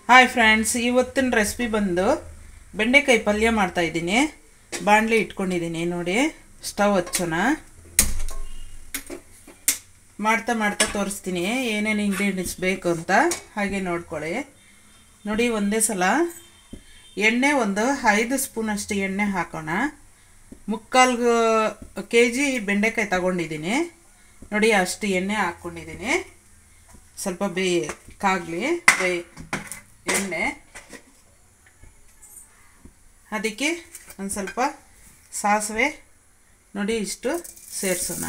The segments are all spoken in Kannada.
ಹಾಯ್ ಫ್ರೆಂಡ್ಸ್ ಇವತ್ತಿನ ರೆಸಿಪಿ ಬಂದು ಬೆಂಡೆಕಾಯಿ ಪಲ್ಯ ಮಾಡ್ತಾ ಇದ್ದೀನಿ ಬಾಣಲಿ ಇಟ್ಕೊಂಡಿದ್ದೀನಿ ನೋಡಿ ಸ್ಟವ್ ಹಚ್ಚೋಣ ಮಾಡ್ತಾ ಮಾಡ್ತಾ ತೋರಿಸ್ತೀನಿ ಏನೇನು ಇಂಗ್ರೀಡಿಯೆಂಟ್ಸ್ ಬೇಕು ಅಂತ ಹಾಗೆ ನೋಡ್ಕೊಳ್ಳಿ ನೋಡಿ ಒಂದೇ ಸಲ ಎಣ್ಣೆ ಒಂದು ಐದು ಸ್ಪೂನಷ್ಟು ಎಣ್ಣೆ ಹಾಕೋಣ ಮುಕ್ಕಾಲು ಕೆ ಜಿ ಬೆಂಡೆಕಾಯಿ ತಗೊಂಡಿದ್ದೀನಿ ನೋಡಿ ಅಷ್ಟು ಎಣ್ಣೆ ಹಾಕ್ಕೊಂಡಿದ್ದೀನಿ ಸ್ವಲ್ಪ ಬೇಯಕ್ಕಾಗಲಿ ಬೇ ಎಣ್ಣೆ ಅದಕ್ಕೆ ಒಂದು ಸ್ವಲ್ಪ ಸಾಸಿವೆ ನೋಡಿ ಇಷ್ಟು ಸೇರಿಸೋಣ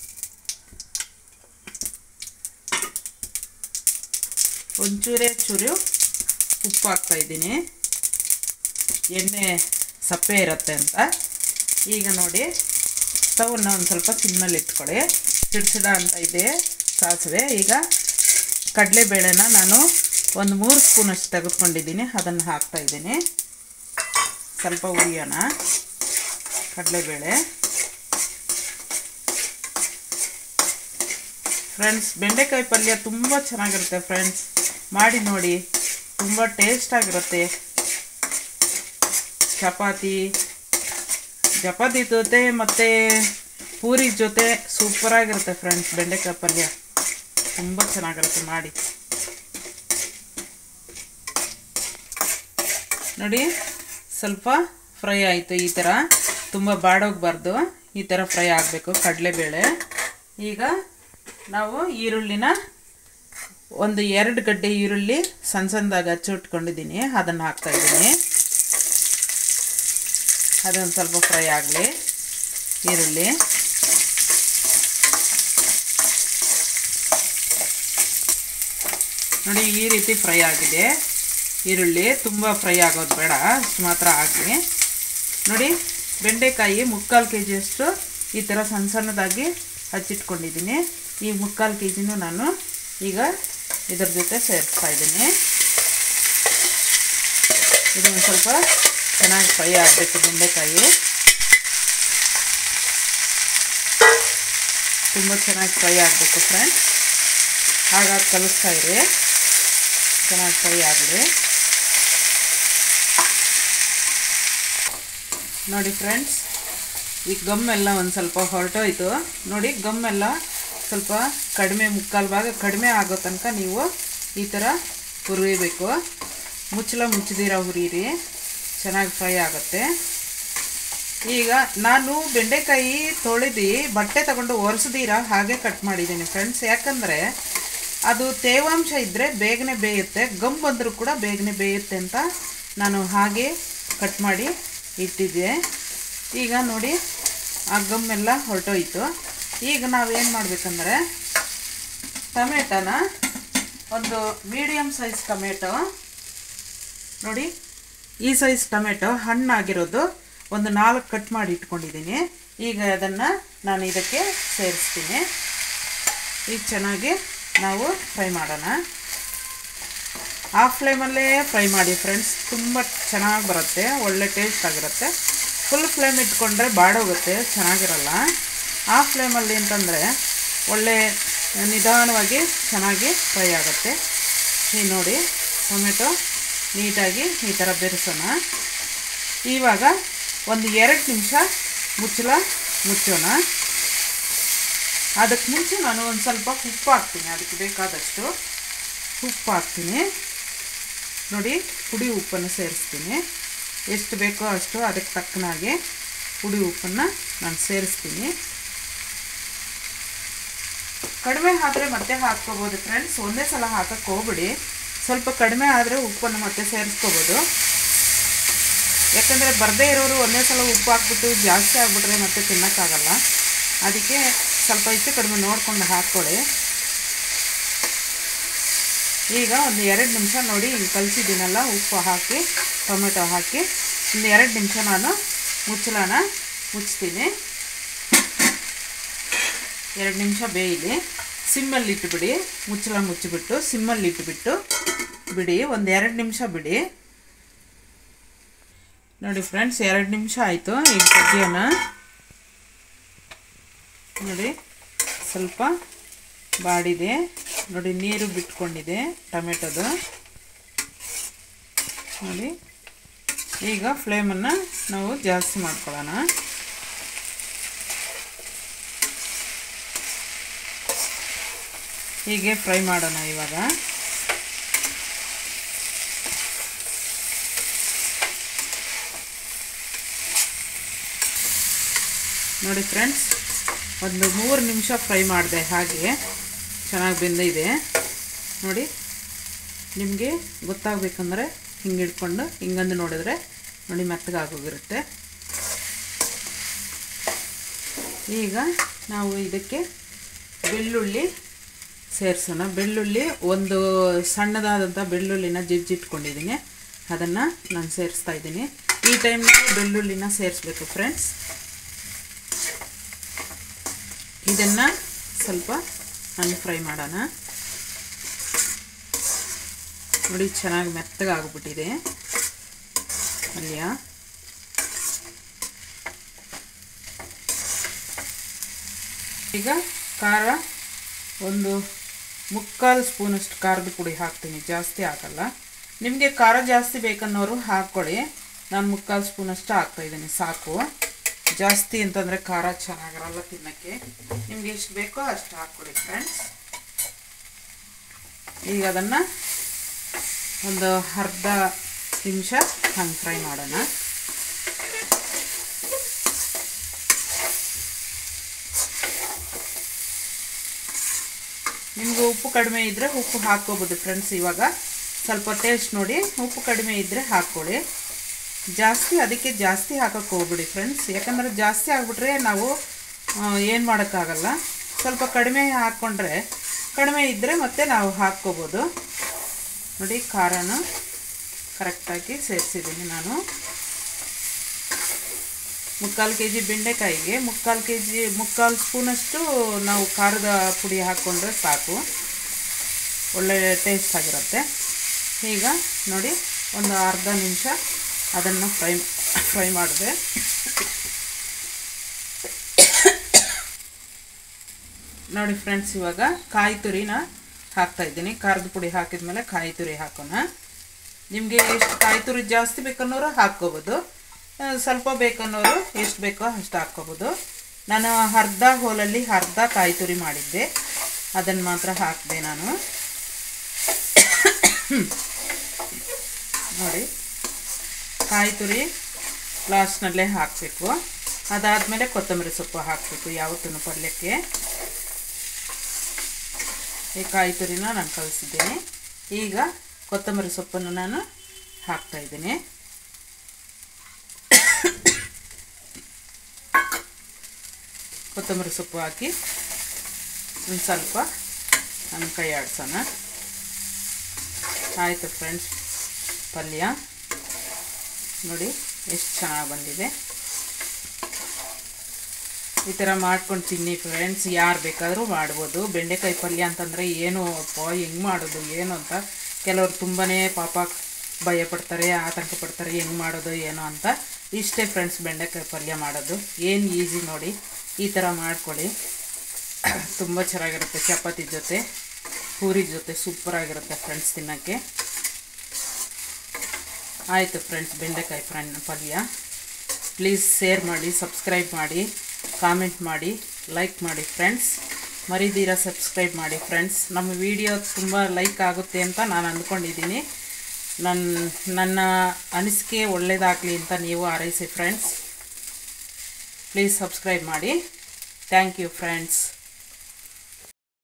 ಒಂಚೂರೇ ಚೂರು ಉಪ್ಪು ಹಾಕ್ತಾಯಿದ್ದೀನಿ ಎಣ್ಣೆ ಸಪ್ಪೆ ಇರುತ್ತೆ ಅಂತ ಈಗ ನೋಡಿ ಸ್ಟವನ್ನು ಒಂದು ಸ್ವಲ್ಪ ಸಿಮ್ಮಲ್ಲಿ ಇಟ್ಕೊಳ್ಳಿ ಸಿಡ್ಸಿಡ ಅಂತ ಇದೆ ಸಾಸಿವೆ ಈಗ ಕಡಲೆಬೇಳೆನ ನಾನು ಒಂದು ಮೂರು ಸ್ಪೂನಷ್ಟು ತೆಗೆದುಕೊಂಡಿದ್ದೀನಿ ಅದನ್ನು ಹಾಕ್ತಾಯಿದ್ದೀನಿ ಸ್ವಲ್ಪ ಹುರಿಯೋಣ ಕಡಲೆಬೇಳೆ ಫ್ರೆಂಡ್ಸ್ ಬೆಂಡೆಕಾಯಿ ಪಲ್ಯ ತುಂಬ ಚೆನ್ನಾಗಿರುತ್ತೆ ಫ್ರೆಂಡ್ಸ್ ಮಾಡಿ ನೋಡಿ ತುಂಬ ಟೇಸ್ಟಾಗಿರುತ್ತೆ ಚಪಾತಿ ಚಪಾತಿ ಜೊತೆ ಮತ್ತು ಪೂರಿ ಜೊತೆ ಸೂಪರಾಗಿರುತ್ತೆ ಫ್ರೆಂಡ್ಸ್ ಬೆಂಡೆಕಾಯಿ ಪಲ್ಯ ತುಂಬ ಚೆನ್ನಾಗಿರುತ್ತೆ ಮಾಡಿ ನೋಡಿ ಸ್ವಲ್ಪ ಫ್ರೈ ಆಯಿತು ಈ ಥರ ತುಂಬ ಬಾಡೋಗಬಾರ್ದು ಈ ಥರ ಫ್ರೈ ಆಗಬೇಕು ಕಡಲೆಬೇಳೆ ಈಗ ನಾವು ಈರುಳ್ಳಿನ ಒಂದು ಎರಡು ಗಡ್ಡೆ ಈರುಳ್ಳಿ ಸಣ್ಣ ಸಣ್ಣದಾಗಿ ಹಚ್ಚಿಟ್ಕೊಂಡಿದ್ದೀನಿ ಅದನ್ನು ಹಾಕ್ತಾಯಿದ್ದೀನಿ ಅದೊಂದು ಸ್ವಲ್ಪ ಫ್ರೈ ಆಗಲಿ ಈರುಳ್ಳಿ ನೋಡಿ ಈ ರೀತಿ ಫ್ರೈ ಆಗಿದೆ ಈರುಳ್ಳಿ ತುಂಬ ಫ್ರೈ ಆಗೋದು ಬೇಡ ಅಷ್ಟು ಮಾತ್ರ ಆಗಲಿ ನೋಡಿ ಬೆಂಡೆಕಾಯಿ ಮುಕ್ಕಾಲು ಕೆ ಜಿಯಷ್ಟು ಈ ಥರ ಸಣ್ಣ ಸಣ್ಣದಾಗಿ ಹಚ್ಚಿಟ್ಕೊಂಡಿದ್ದೀನಿ ಈ ಮುಕ್ಕಾಲು ಕೆ ಜಿನೂ ನಾನು ಈಗ ಇದ್ರ ಜೊತೆ ಸೇರಿಸ್ತಾ ಇದ್ದೀನಿ ಇದು ಒಂದು ಸ್ವಲ್ಪ ಚೆನ್ನಾಗಿ ಫ್ರೈ ಆಗಬೇಕು ಬೆಂಡೆಕಾಯಿ ತುಂಬ ಚೆನ್ನಾಗಿ ಫ್ರೈ ಆಗಬೇಕು ಫ್ರೆಂಡ್ಸ್ ಹಾಗಾಗಿ ಕಲಿಸ್ತಾ ಇರಿ ಚೆನ್ನಾಗಿ ಫ್ರೈ ಆಗಲಿ ನೋಡಿ ಫ್ರೆಂಡ್ಸ್ ಈ ಗಮ್ಮೆಲ್ಲ ಒಂದು ಸ್ವಲ್ಪ ಹೊರಟೋಯ್ತು ನೋಡಿ ಗಮ್ಮೆಲ್ಲ ಸ್ವಲ್ಪ ಕಡಿಮೆ ಮುಕ್ಕಾಲು ಭಾಗ ಕಡಿಮೆ ಆಗೋ ತನಕ ನೀವು ಈ ಥರ ಹುರಿಬೇಕು ಮುಚ್ಚಳ ಮುಚ್ಚದಿರ ಹುರಿಯಿರಿ ಚೆನ್ನಾಗಿ ಫ್ರೈ ಆಗುತ್ತೆ ಈಗ ನಾನು ಬೆಂಡೆಕಾಯಿ ತೊಳೆದು ಬಟ್ಟೆ ತಗೊಂಡು ಒರೆಸ್ದಿರ ಹಾಗೆ ಕಟ್ ಮಾಡಿದ್ದೀನಿ ಫ್ರೆಂಡ್ಸ್ ಯಾಕಂದರೆ ಅದು ತೇವಾಂಶ ಇದ್ದರೆ ಬೇಗನೆ ಬೇಯುತ್ತೆ ಗಮ್ ಬಂದರೂ ಕೂಡ ಬೇಗನೆ ಬೇಯುತ್ತೆ ಅಂತ ನಾನು ಹಾಗೆ ಕಟ್ ಮಾಡಿ ಇಟ್ಟಿದ್ದೆ ಈಗ ನೋಡಿ ಆ ಗಮ್ಮೆಲ್ಲ ಹೊರಟೋಯ್ತು ಈಗ ನಾವೇನು ಮಾಡಬೇಕಂದ್ರೆ ಟೊಮೆಟೊನ ಒಂದು ಮೀಡಿಯಮ್ ಸೈಜ್ ಟೊಮೆಟೊ ನೋಡಿ ಈ ಸೈಜ್ ಟೊಮೆಟೊ ಹಣ್ಣಾಗಿರೋದು ಒಂದು ನಾಲ್ಕು ಕಟ್ ಮಾಡಿ ಇಟ್ಕೊಂಡಿದ್ದೀನಿ ಈಗ ಅದನ್ನು ನಾನು ಇದಕ್ಕೆ ಸೇರಿಸ್ತೀನಿ ಈಗ ಚೆನ್ನಾಗಿ ನಾವು ಫ್ರೈ ಮಾಡೋಣ ಆ ಫ್ಲೇಮಲ್ಲೇ ಫ್ರೈ ಮಾಡಿ ಫ್ರೆಂಡ್ಸ್ ತುಂಬ ಚೆನ್ನಾಗಿ ಬರುತ್ತೆ ಒಳ್ಳೆ ಟೇಸ್ಟ್ ಆಗಿರುತ್ತೆ ಫುಲ್ ಫ್ಲೇಮ್ ಇಟ್ಕೊಂಡ್ರೆ ಬಾಡೋಗುತ್ತೆ ಚೆನ್ನಾಗಿರಲ್ಲ ಆ ಫ್ಲೇಮಲ್ಲಿ ಅಂತಂದರೆ ಒಳ್ಳೆ ನಿಧಾನವಾಗಿ ಚೆನ್ನಾಗಿ ಫ್ರೈ ಆಗುತ್ತೆ ಈ ನೋಡಿ ಟೊಮೆಟೊ ನೀಟಾಗಿ ಈ ಥರ ಬೆರೆಸೋಣ ಇವಾಗ ಒಂದು ಎರಡು ನಿಮಿಷ ಮುಚ್ಚಳ ಮುಚ್ಚೋಣ ಅದಕ್ಕೆ ಮುಂಚೆ ನಾನು ಒಂದು ಸ್ವಲ್ಪ ಉಪ್ಪು ಹಾಕ್ತೀನಿ ಅದಕ್ಕೆ ಬೇಕಾದಷ್ಟು ಉಪ್ಪು ಹಾಕ್ತೀನಿ ನೋಡಿ ಪುಡಿ ಉಪ್ಪನ್ನು ಸೇರಿಸ್ತೀನಿ ಎಷ್ಟು ಬೇಕೋ ಅಷ್ಟು ಅದಕ್ಕೆ ತಕ್ಕನಾಗೆ ಪುಡಿ ಉಪ್ಪನ್ನು ನಾನು ಸೇರಿಸ್ತೀನಿ ಕಡಿಮೆ ಆದರೆ ಮತ್ತೆ ಹಾಕ್ಕೋಬೋದು ಫ್ರೆಂಡ್ಸ್ ಒಂದೇ ಸಲ ಹಾಕಕ್ಕೆ ಹೋಗ್ಬಿಡಿ ಸ್ವಲ್ಪ ಕಡಿಮೆ ಆದರೆ ಉಪ್ಪನ್ನು ಮತ್ತೆ ಸೇರಿಸ್ಕೋಬೋದು ಯಾಕಂದರೆ ಬರದೇ ಇರೋರು ಒಂದೇ ಸಲ ಉಪ್ಪು ಹಾಕ್ಬಿಟ್ಟು ಜಾಸ್ತಿ ಆಗಿಬಿಟ್ರೆ ಮತ್ತೆ ತಿನ್ನೋಕ್ಕಾಗಲ್ಲ ಅದಕ್ಕೆ ಸ್ವಲ್ಪ ಹೆಚ್ಚು ಕಡಿಮೆ ನೋಡಿಕೊಂಡು ಹಾಕ್ಕೊಳ್ಳಿ ಈಗ ಒಂದು ಎರಡು ನಿಮಿಷ ನೋಡಿ ಹಿಂಗೆ ಕಲಿಸಿದ್ದೀನಲ್ಲ ಉಪ್ಪು ಹಾಕಿ ಟೊಮೆಟೊ ಹಾಕಿ ಒಂದು ಎರಡು ನಿಮಿಷ ನಾನು ಮುಚ್ಚಳನ ಮುಚ್ತೀನಿ ಎರಡು ನಿಮಿಷ ಬೇಯಲಿ ಸಿಮ್ಮಲ್ಲಿ ಇಟ್ಟುಬಿಡಿ ಮುಚ್ಚಳ ಮುಚ್ಚಿಬಿಟ್ಟು ಸಿಮ್ಮಲ್ಲಿ ಇಟ್ಟುಬಿಟ್ಟು ಬಿಡಿ ಒಂದು ಎರಡು ನಿಮಿಷ ಬಿಡಿ ನೋಡಿ ಫ್ರೆಂಡ್ಸ್ ಎರಡು ನಿಮಿಷ ಆಯಿತು ಈಗ ತೆಗಿಯೋಣ ನೋಡಿ ಸ್ವಲ್ಪ ಬಾಡಿದೆ ನೋಡಿ ನೀರು ಬಿಟ್ಕೊಂಡಿದೆ ಟೊಮೆಟೊದು ನೋಡಿ ಈಗ ಫ್ಲೇಮನ್ನು ನಾವು ಜಾಸ್ತಿ ಮಾಡ್ಕೊಳ್ಳೋಣ ಹೀಗೆ ಫ್ರೈ ಮಾಡೋಣ ಇವಾಗ ನೋಡಿ ಫ್ರೆಂಡ್ಸ್ ಒಂದು ಮೂರು ನಿಮಿಷ ಫ್ರೈ ಮಾಡಿದೆ ಹಾಗೆ ಚೆನ್ನಾಗಿ ಬೆಂದಿದೆ ನೋಡಿ ನಿಮಗೆ ಗೊತ್ತಾಗಬೇಕಂದ್ರೆ ಹಿಂಗೆ ಹಿಡ್ಕೊಂಡು ಹಿಂಗಂದು ನೋಡಿದ್ರೆ ನೋಡಿ ಮೆತ್ತಗಾಗೋಗಿರುತ್ತೆ ಈಗ ನಾವು ಇದಕ್ಕೆ ಬೆಳ್ಳುಳ್ಳಿ ಸೇರಿಸೋಣ ಬೆಳ್ಳುಳ್ಳಿ ಒಂದು ಸಣ್ಣದಾದಂಥ ಬೆಳ್ಳುಳ್ಳಿನ ಜಜ್ಜಿಟ್ಕೊಂಡಿದ್ದೀನಿ ಅದನ್ನು ನಾನು ಸೇರಿಸ್ತಾ ಇದ್ದೀನಿ ಈ ಟೈಮ್ನಲ್ಲಿ ಬೆಳ್ಳುಳ್ಳಿನ ಸೇರಿಸ್ಬೇಕು ಫ್ರೆಂಡ್ಸ್ ಇದನ್ನು ಸ್ವಲ್ಪ ಹಂಗೆ ಫ್ರೈ ಮಾಡೋಣ ನೋಡಿ ಚೆನ್ನಾಗಿ ಮೆತ್ತಗಾಗ್ಬಿಟ್ಟಿದೆ ಅಲ್ಲಿಯ ಈಗ ಖಾರ ಒಂದು ಮುಕ್ಕಾಲು ಸ್ಪೂನಷ್ಟು ಖಾರದ ಪುಡಿ ಹಾಕ್ತೀನಿ ಜಾಸ್ತಿ ಹಾಕಲ್ಲ ನಿಮಗೆ ಖಾರ ಜಾಸ್ತಿ ಬೇಕನ್ನೋರು ಹಾಕ್ಕೊಳ್ಳಿ ನಾನು ಮುಕ್ಕಾಲು ಸ್ಪೂನಷ್ಟು ಹಾಕ್ತಾಯಿದ್ದೀನಿ ಸಾಕು ಜಾಸ್ತಿ ಅಂತಂದರೆ ಖಾರ ಚೆನ್ನಾಗಿರಲ್ಲ ತಿನ್ನೋಕ್ಕೆ ನಿಮ್ಗೆ ಎಷ್ಟು ಬೇಕೋ ಅಷ್ಟು ಹಾಕ್ಕೊಡಿ ಫ್ರೆಂಡ್ಸ್ ಈಗ ಅದನ್ನು ಒಂದು ಅರ್ಧ ನಿಮಿಷ ಹಂಗೆ ಫ್ರೈ ಮಾಡೋಣ ನಿಮ್ಗೆ ಉಪ್ಪು ಕಡಿಮೆ ಇದ್ದರೆ ಉಪ್ಪು ಹಾಕ್ಕೋಬೋದು ಫ್ರೆಂಡ್ಸ್ ಇವಾಗ ಸ್ವಲ್ಪ ಟೇಸ್ಟ್ ನೋಡಿ ಉಪ್ಪು ಕಡಿಮೆ ಇದ್ದರೆ ಹಾಕ್ಕೊಳ್ಳಿ ಜಾಸ್ತಿ ಅದಕ್ಕೆ ಜಾಸ್ತಿ ಹಾಕೋಕ್ಕೆ ಹೋಗ್ಬಿಡಿ ಫ್ರೆಂಡ್ಸ್ ಯಾಕಂದರೆ ಜಾಸ್ತಿ ಆಗಿಬಿಟ್ರೆ ನಾವು ಏನು ಮಾಡೋಕ್ಕಾಗಲ್ಲ ಸ್ವಲ್ಪ ಕಡಿಮೆ ಹಾಕ್ಕೊಂಡ್ರೆ ಕಡಿಮೆ ಇದ್ದರೆ ಮತ್ತೆ ನಾವು ಹಾಕ್ಕೋಬೋದು ನೋಡಿ ಖಾರನ ಕರೆಕ್ಟಾಗಿ ಸೇರಿಸಿದ್ದೀನಿ ನಾನು ಮುಕ್ಕಾಲು ಕೆ ಜಿ ಬೆಂಡೆಕಾಯಿಗೆ ಮುಕ್ಕಾಲು ಕೆ ಜಿ ಮುಕ್ಕಾಲು ಸ್ಪೂನಷ್ಟು ನಾವು ಖಾರದ ಪುಡಿ ಹಾಕ್ಕೊಂಡ್ರೆ ಸಾಕು ಒಳ್ಳೆ ಟೇಸ್ಟ್ ಆಗಿರುತ್ತೆ ಈಗ ನೋಡಿ ಒಂದು ಅರ್ಧ ನಿಮಿಷ ಅದನ್ನು ಫ್ರೈ ಫ್ರೈ ಮಾಡಿದೆ ನೋಡಿ ಫ್ರೆಂಡ್ಸ್ ಇವಾಗ ಕಾಯಿ ತುರಿನ ಹಾಕ್ತಾ ಇದ್ದೀನಿ ಖಾರದ ಪುಡಿ ಹಾಕಿದ್ಮೇಲೆ ಕಾಯಿ ತುರಿ ಹಾಕೋಣ ನಿಮಗೆ ಎಷ್ಟು ಕಾಯಿ ತುರಿ ಜಾಸ್ತಿ ಬೇಕನ್ನೋರು ಹಾಕ್ಕೋಬೋದು ಸ್ವಲ್ಪ ಬೇಕನ್ನೋರು ಎಷ್ಟು ಬೇಕೋ ಅಷ್ಟು ಹಾಕ್ಕೋಬೋದು ನಾನು ಅರ್ಧ ಹೋಲಲ್ಲಿ ಅರ್ಧ ಕಾಯಿ ತುರಿ ಮಾಡಿದ್ದೆ ಅದನ್ನು ಮಾತ್ರ ಹಾಕಿದೆ ನಾನು ನೋಡಿ ಕಾಯಿ ತುರಿ ಲಾಸ್ಟ್ನಲ್ಲೇ ಹಾಕಬೇಕು ಅದಾದಮೇಲೆ ಕೊತ್ತಂಬರಿ ಸೊಪ್ಪು ಹಾಕಬೇಕು ಯಾವತ್ತೂ ಪಲ್ಯಕ್ಕೆ ಈ ಕಾಯಿ ತುರಿನ ನಾನು ಕಲಿಸಿದ್ದೀನಿ ಈಗ ಕೊತ್ತಂಬರಿ ಸೊಪ್ಪನ್ನು ನಾನು ಹಾಕ್ತಾಯಿದ್ದೀನಿ ಕೊತ್ತಂಬರಿ ಸೊಪ್ಪು ಹಾಕಿ ಒಂದು ಸ್ವಲ್ಪ ನಮ್ಮ ಕೈ ಆಡಿಸೋಣ ಆಯಿತು ಫ್ರೆಂಡ್ಸ್ ಪಲ್ಯ ನೋಡಿ ಎಷ್ಟು ಚೆನ್ನಾಗಿ ಬಂದಿದೆ ಈ ಥರ ಮಾಡ್ಕೊಂಡು ತಿನ್ನಿ ಫ್ರೆಂಡ್ಸ್ ಯಾರು ಬೇಕಾದರೂ ಮಾಡ್ಬೋದು ಬೆಂಡೆಕಾಯಿ ಪಲ್ಯ ಅಂತಂದರೆ ಏನು ಅಪ್ಪ ಹೆಂಗೆ ಮಾಡೋದು ಏನು ಅಂತ ಕೆಲವರು ತುಂಬಾ ಪಾಪ ಭಯ ಪಡ್ತಾರೆ ಆತಂಕ ಪಡ್ತಾರೆ ಹೆಂಗೆ ಮಾಡೋದು ಏನೋ ಅಂತ ಇಷ್ಟೇ ಫ್ರೆಂಡ್ಸ್ ಬೆಂಡೆಕಾಯಿ ಪಲ್ಯ ಮಾಡೋದು ಏನು ಈಸಿ ನೋಡಿ ಈ ಥರ ಮಾಡ್ಕೊಳ್ಳಿ ತುಂಬ ಚೆನ್ನಾಗಿರುತ್ತೆ ಚಪಾತಿ ಜೊತೆ ಪೂರಿ ಜೊತೆ ಸೂಪರಾಗಿರುತ್ತೆ ಫ್ರೆಂಡ್ಸ್ ತಿನ್ನೋಕ್ಕೆ ಆಯಿತು ಫ್ರೆಂಡ್ಸ್ ಬೆಂಡೆಕಾಯಿ ಫ್ರೆಂಡ್ ಪಲ್ಯ ಪ್ಲೀಸ್ ಶೇರ್ ಮಾಡಿ ಸಬ್ಸ್ಕ್ರೈಬ್ ಮಾಡಿ ಕಾಮೆಂಟ್ ಮಾಡಿ ಲೈಕ್ ಮಾಡಿ ಫ್ರೆಂಡ್ಸ್ ಮರಿದೀರ ಸಬ್ಸ್ಕ್ರೈಬ್ ಮಾಡಿ ಫ್ರೆಂಡ್ಸ್ ನಮ್ಮ ವಿಡಿಯೋ ತುಂಬ ಲೈಕ್ ಆಗುತ್ತೆ ಅಂತ ನಾನು ಅಂದ್ಕೊಂಡಿದ್ದೀನಿ ನನ್ನ ನನ್ನ ಅನಿಸಿಕೆ ಒಳ್ಳೆಯದಾಗಲಿ ಅಂತ ನೀವು ಹಾರೈಸಿ ಫ್ರೆಂಡ್ಸ್ ಪ್ಲೀಸ್ ಸಬ್ಸ್ಕ್ರೈಬ್ ಮಾಡಿ ಥ್ಯಾಂಕ್ ಯು ಫ್ರೆಂಡ್ಸ್